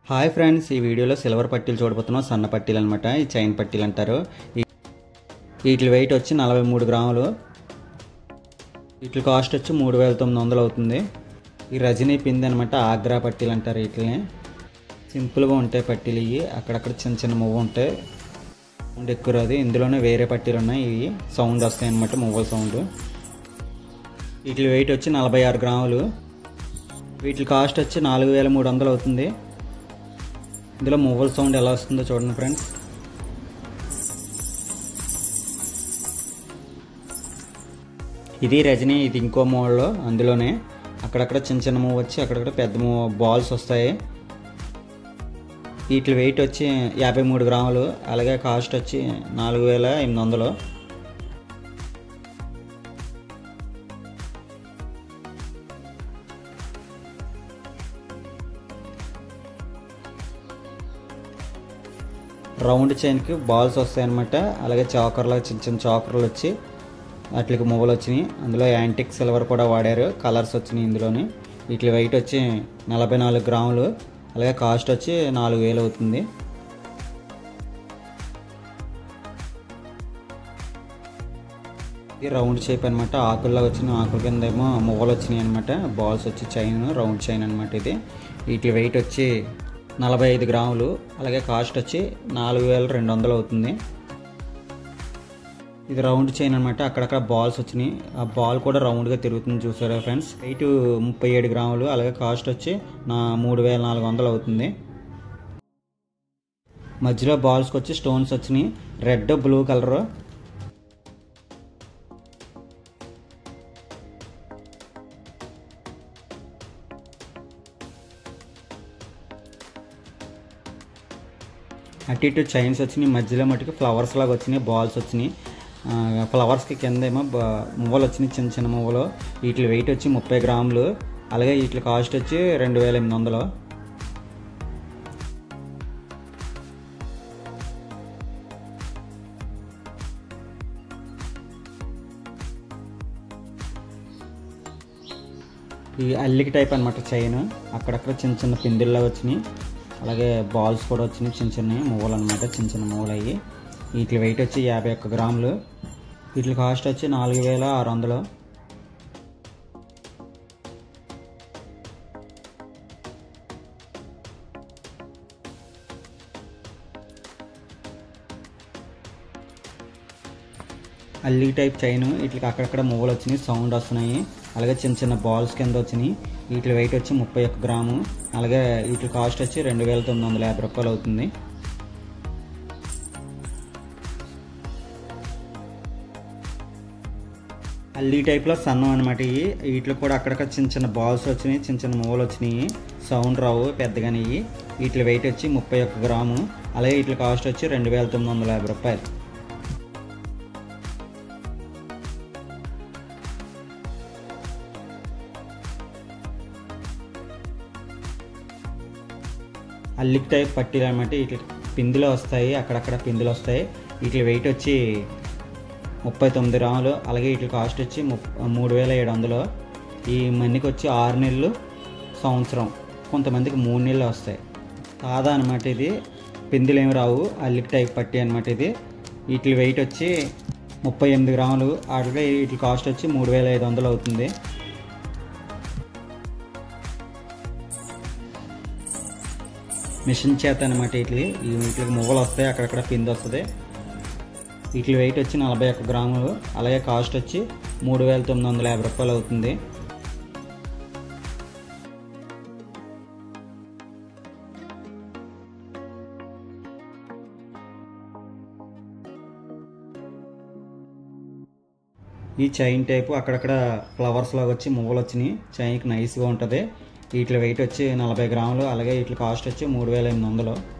hi friends ఈ వీడియోలో silver పట్టీలు చూడబోతున్నాం సన్న పట్టీలు అనమాట ఈ చైన్ పట్టీలు అంటారు ఈ- వీటి వెయిట్ వచ్చి నలభై మూడు గ్రాములు వీటి కాస్ట్ వచ్చి మూడు వేల తొమ్మిది వందలు అవుతుంది ఈ రజనీ పిండి అనమాట ఆగ్రా పట్టీలు అంటారు వీటిని సింపుల్గా ఉంటాయి పట్టీలు ఇవి అక్కడక్కడ చిన్న చిన్న మువ్వ ఉంటాయి సౌండ్ ఎక్కువ రాదు ఇందులోనే వేరే పట్టీలు ఉన్నాయి ఇవి సౌండ్ వస్తాయి అనమాట మువ్వల సౌండ్ వీటి వెయిట్ వచ్చి నలభై ఆరు గ్రాములు వీటి కాస్ట్ వచ్చి నాలుగు వేల మూడు వందలు అవుతుంది ఇందులో మువ్వల సౌండ్ ఎలా వస్తుందో చూడండి ఫ్రెండ్స్ ఇది రజనీ ఇది ఇంకో మోడల్ అందులోనే అక్కడక్కడ చిన్న చిన్న మూవ్ వచ్చి అక్కడక్కడ పెద్ద మూవ్ బాల్స్ వస్తాయి వీటి వెయిట్ వచ్చి యాభై మూడు గ్రాములు అలాగే కాస్ట్ వచ్చి నాలుగు వేల ఎనిమిది వందలు రౌండ్ చైన్కి బాల్స్ వస్తాయన్నమాట అలాగే చాకర్లు చిన్న చిన్న చాకర్లు వచ్చి వాటికి మువ్వలు వచ్చినాయి అందులో యాంటిక్ సిల్వర్ కూడా వాడారు కలర్స్ వచ్చినాయి ఇందులోని వీటి వెయిట్ వచ్చి నలభై నాలుగు గ్రాములు అలాగే కాస్ట్ వచ్చి నాలుగు వేలు అవుతుంది ఇది రౌండ్ షేప్ అనమాట ఆకుల్లో వచ్చిన ఆకుల కింద ఏమో మువ్వలు వచ్చినాయి అనమాట బాల్స్ వచ్చి చైన్ రౌండ్ చైన్ అనమాట ఇది వీటి వెయిట్ వచ్చి నలభై ఐదు గ్రాములు అలాగే కాస్ట్ వచ్చి నాలుగు వేల రెండు వందలు అవుతుంది ఇది రౌండ్ చైన్ అనమాట అక్కడక్కడ బాల్స్ వచ్చినాయి ఆ బాల్ కూడా రౌండ్గా తిరుగుతుంది చూసారా ఫ్రెండ్స్ వెయిట్ ముప్పై ఏడు గ్రాములు అలాగే కాస్ట్ వచ్చి నా మూడు వేల నాలుగు వందలు అవుతుంది మధ్యలో బాల్స్కి వచ్చి స్టోన్స్ వచ్చినాయి రెడ్ బ్లూ కలర్ అటు ఇటు చైన్స్ వచ్చినాయి మధ్యలో మటుకు ఫ్లవర్స్ లాగా వచ్చినాయి బాల్స్ వచ్చినాయి ఆ, ఫ్లవర్స్కి కింద ఏమో బ- మువ్వలు వచ్చినాయి చిన్న చిన్న మువ్వలు వీటి వెయిట్ వచ్చి ముప్పై గ్రాములు అలాగే వీటి కాస్ట్ వచ్చి రెండు వేల ఎనిమిది వందలు ఈ అల్లికి టైప్ అనమాట చైన్ అక్కడక్కడ చిన్న చిన్న పిందిల్లా వచ్చినాయి అలాగే బాల్స్ కూడా వచ్చినాయి చిన్న చిన్న మువ్వలు అనమాట చిన్న చిన్న మువ్వలు అయ్యి వీటి వెయిట్ వచ్చి యాభై ఒక్క గ్రాములు వీటి కాస్ట్ వచ్చి నాలుగు వేల ఆరు వందలు అల్లి టైప్ చైన్ వీటికి అక్కడక్కడ మువ్వలు వచ్చినాయి సౌండ్ వస్తున్నాయి అలాగే చిన్న చిన్న బాల్స్ కింద వచ్చినాయి వీటి వెయిట్ వచ్చి ముప్పై ఒక్క గ్రాము అలాగే వీటి కాస్ట్ వచ్చి రెండు వేల తొమ్మిది వందల యాభై రూపాయలు అవుతుంది అల్లి టైప్లో సన్నం అనమాట ఇవి వీటిలో కూడా అక్కడక్కడ చిన్న చిన్న బాల్స్ వచ్చినాయి చిన్న చిన్న మూవలు వచ్చినాయి సౌండ్ రావు పెద్దగానే ఇవి వీటి వెయిట్ వచ్చి ముప్పై ఒక్క గ్రాము అలాగే వీటి కాస్ట్ వచ్చి రెండు వేల తొమ్మిది వందల యాభై రూపాయలు అల్లిక్ టైప్ పట్టీలు అనమాట వీటి పిందులు వస్తాయి అక్కడక్కడ పిందులు వస్తాయి వీటి వెయిట్ వచ్చి ముప్పై తొమ్మిది గ్రాములు అలాగే వీటి కాస్ట్ వచ్చి ముప్ మూడు వేల ఏడు వందలు ఈ మన్నికి వచ్చి ఆరు నెలలు సంవత్సరం కొంతమందికి మూడు నెలలు వస్తాయి సాదా అనమాట ఇది పిందులు ఏమి రావు అల్లిక్ టైప్ పట్టీ అనమాట ఇది వీటి వెయిట్ వచ్చి ముప్పై ఎనిమిది గ్రాములు అలాగే వీటి కాస్ట్ వచ్చి మూడు వేల ఐదు వందలు అవుతుంది మిషన్ చేత అనమాట వీటి ఈ వీటికి మువ్వలు వస్తాయి అక్కడక్కడ పిండి వస్తుంది వీటి వెయిట్ వచ్చి నలభై ఒక్క గ్రాములు అలాగే కాస్ట్ వచ్చి మూడు వేల తొమ్మిది వందల యాభై రూపాయలు అవుతుంది ఈ చైన్ టైపు అక్కడక్కడ ఫ్లవర్స్ లాగా వచ్చి మువ్వలు వచ్చినాయి చైన్కి నైస్గా ఉంటుంది వీటి వెయిట్ వచ్చి నలభై గ్రాములు అలాగే వీటి కాస్ట్ వచ్చి మూడు వేల ఎనిమిది వందలు